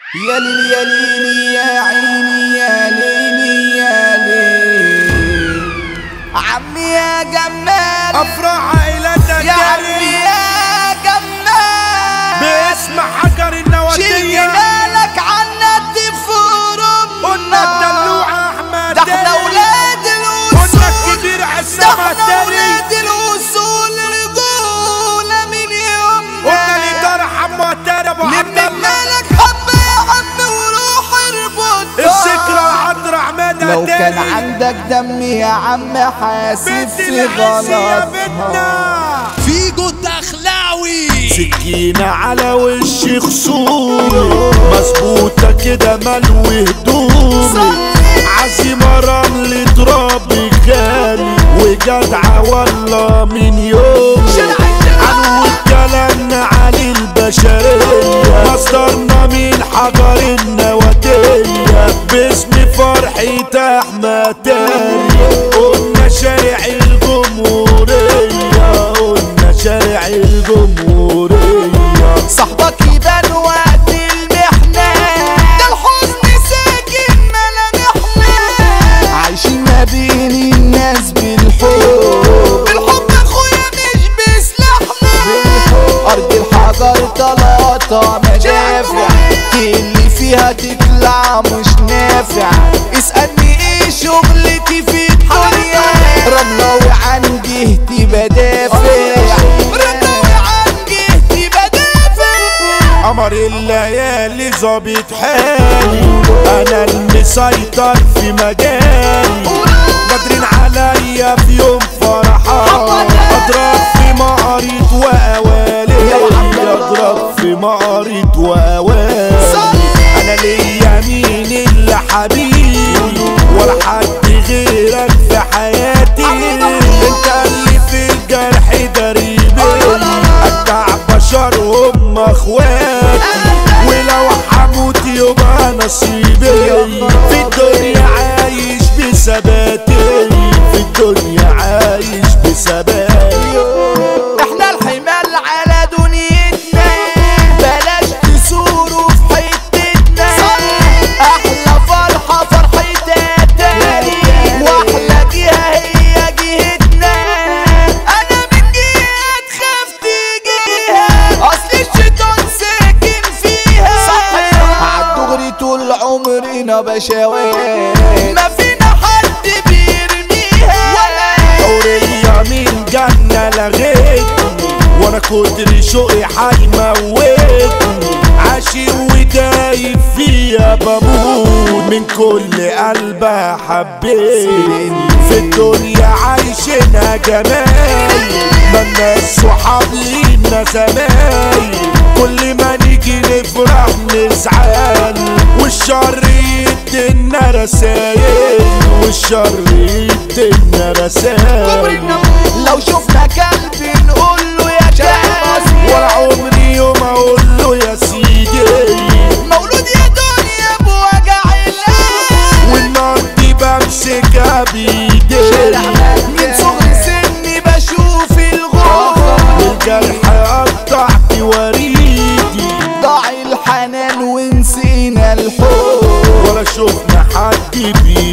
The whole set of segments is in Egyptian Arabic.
يا ليل يا ليل يا عيني يا ليل يا ليل عمي يا جمال افراح عائلتك يا عمي يا جمال باسم حجر شيل النواتية جمالك عنا الدفور قلنا الدلوعة احمد ده احنا ولاد قلنا الوصول الكبير ده عصام احنا التاني ولاد الوصول رجولة من قلنا يومنا الإدارة حمو التاني ابو لم عبد الله مالك حبة يا عم وروح اربط الذكرى عطر عماد لو كان التاني عندك دم يا عم حاسب بنت في العز يا غلط بنتنا فيجو الدخلاوي سكينة على وش خصومي مظبوطة كده ملوي هدومي عزيمة رمل ترابي غالي وجدعة والله من يومي عنو كلامنا على البشرية مصدرنا من حجر النواتية باسم فرحة أحمد تاني قلنا شارع الجمهورية قلنا شارع الجمهورية صاحبك يبان وقت المحنة ده الحزن ساكن ملامحنا عايشين ما بين الناس بالحب بالحب اخويا مش بسلاحنا ارض الحجر طلعتها مدافع اللي فيها تطلع مش نافع اسألني ايه شغلتي في الدنيا رملة وعندي اهتي بدافع رملة وعندي اهتي بدافع قمر الليالي ظابط حالي انا المسيطر في مجالي قادرين عليا في يوم فرحان اضرب في مقاريط واوالي اضرب في مقاريط واوالي انا ليا مين الا حبيبي ولا حد غيرك في حياتي انت اللي في الجرح دريبي اتبع بشر هم اخواتي ولو حموت يبقى نصيبي في الدنيا عايش بثباتي في الدنيا عايش بثباتي احنا الحمال على دنيتنا بلاش تسوروا في حتتنا احلى فرحة فرحتها تاني واحلى جهة هي جهتنا انا من جهة تخاف تجيها اصل الشيطان ساكن فيها عالدغري طول عمرنا بشوات ما فينا حد بيرميها ولا حورية من جنة لغيتني وانا كتر شوقي هيموتني عاشق ودايب فيها بموت من كل قلبها حبيتني في الدنيا عايشينها جمايل ما الناس صحاب لينا زمايل كل ما نيجي نفرح نزعل والشر يدينا رسايل والشر يدينا رسايل لو شفنا كلب نقول له يا كلب ولا عمري يوم اقول له يا سيدي مولود يا دنيا بوجع القلب والنار دي بمسكها بايدي من صغر سني بشوف الغربة والجرح قطعت وريدي ضاع الحنان ونسينا الحب ولا شفنا حد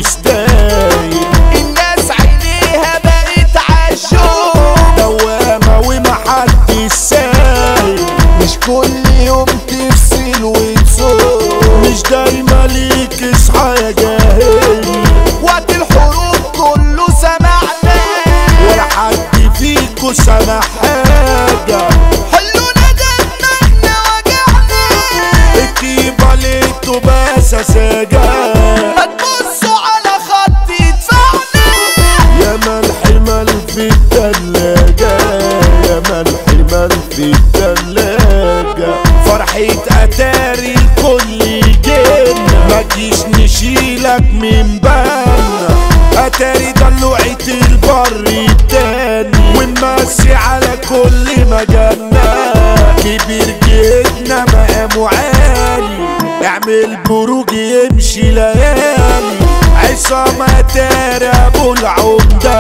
بيستاهل الناس عينيها بقت عالشوق دوامة ومحدش سايل مش كل يوم تفصل وتصوم مش دايما ليك اصحى يا جاهل وقت الحروب كله سمعنا ولا حد فيكو سمع حاجة حلونا دمنا وجعنا الطيبة ليتو بس سجا ما تبصوا على خط يدفعنا يا ملح مل في التلاجة يا ملح مل في التلاجة فرحة أتاري الكل جينا ما تجيش نشيلك من بالنا أتاري دلوعة البر التاني ونمسي على كل مجالنا كبير جدنا مقامه عالي اعمل بروج يمشي ليالي عصام اتاري ابو العمدة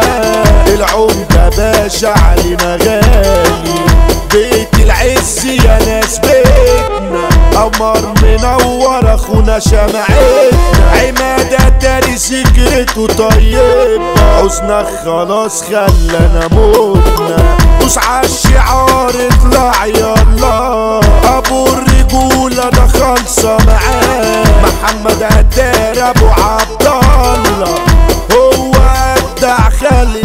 العمدة باشا علينا غالي بيت العز يا ناس بيتنا قمر منورة اخونا شمعتنا عمادة تاني سكرته طيب حزنك خلاص خلانا موتنا دوس عالشعار اطلع يلا ابو الرجولة ده خالصة معاه محمد هدار ابو عبد الله هو ابدع خلق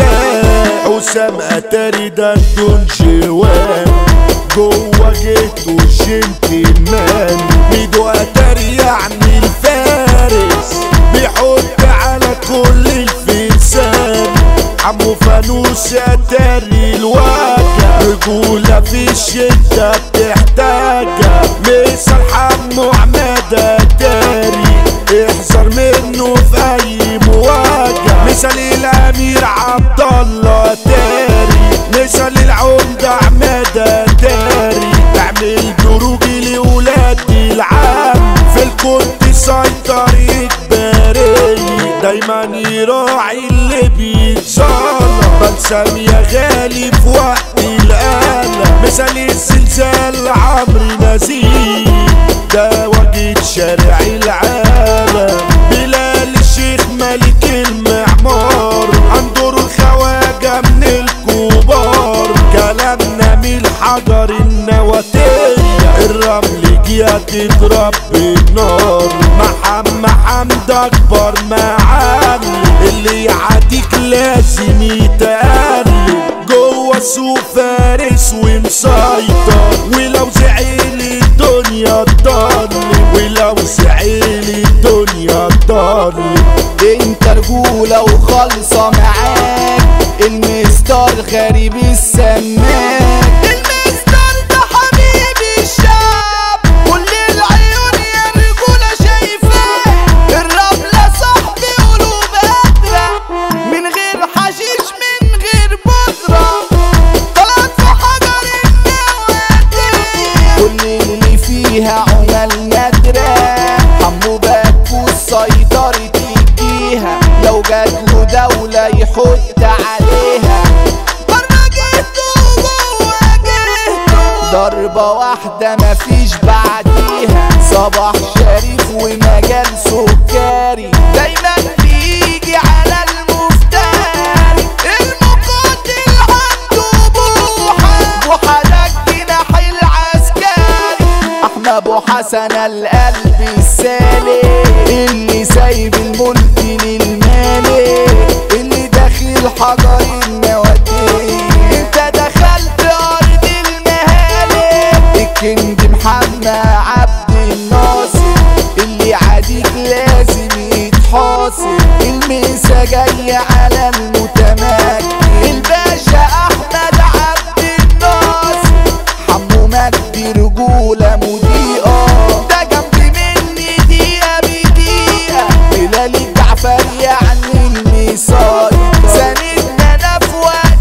الله حسام اتاري ده دون جوان جوه جيته جنتلمان ميدو اتاري يعني الفارس بيحط على كل الفرسان عمو فانوس اتاري الواجع رجولة في الشدة بتحتاجها مثل حمو عماد اتاري احذر منه في اي مواجهة مثل الامير عبد الله تاري مثل العمدة عماد تاري اعمل دروجي لولاد العام في الكون تسيطر اجباري دايما يراعي اللي بيتظلم بلسم يا غالي في وقت الآلة مثل الزلزال عمرو نزيه ده وجد شارع العالم بلال الشيخ ملك المعمار عنده الخواجة من الكبار كلامنا من الحجر النواتية الرمل جيا تضرب بالنار محمد حمد اكبر معلم اللي يعديك لازم يتقلب جوه السوق فارس ومسيطر ولو زعل الدنيا تضلم ولو زعل الدنيا تضلم انت رجولة وخالصة معاك المستر غريب السماك المستر ده حبيب الشعب كل العيون يا رجولة شايفاه الرملة صاحبي قلوب قادرة من غير حشيش من غير بودرة طلعت في حجر النوادي كل اللي فيها عمل نادرة حمو باكو سيطرة الجيهة لو جات له دولة يحط عليها بره جهته وجوه جهته ضربة واحدة مفيش بعديها صباح شريف ومجال سكري دايما بيجي على المفتاح المقاتل عنده بوحة بوحة ده الجناح العسكري احمد ابو حسن القلب السالي اللي سايب الملك للمالك اللي داخل حجر النواتي انت دخلت ارض المهالك الكينج محمد عبد الناصر اللي عاديك لازم يتحاصر الميسا جاية على المتمكن الباشا احمد عبد الناصر حمو مجدي رجولة مضيئة ده جنب مني دقيقة بدقيقة بلال الجعفر يعني الميسايطة ساندنا انا في وقت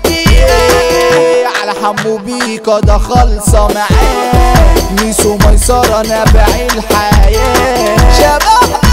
الدقيقة على حمو بيكا ده خالصة معاه ميسو ميسرة نبع الحياة شباب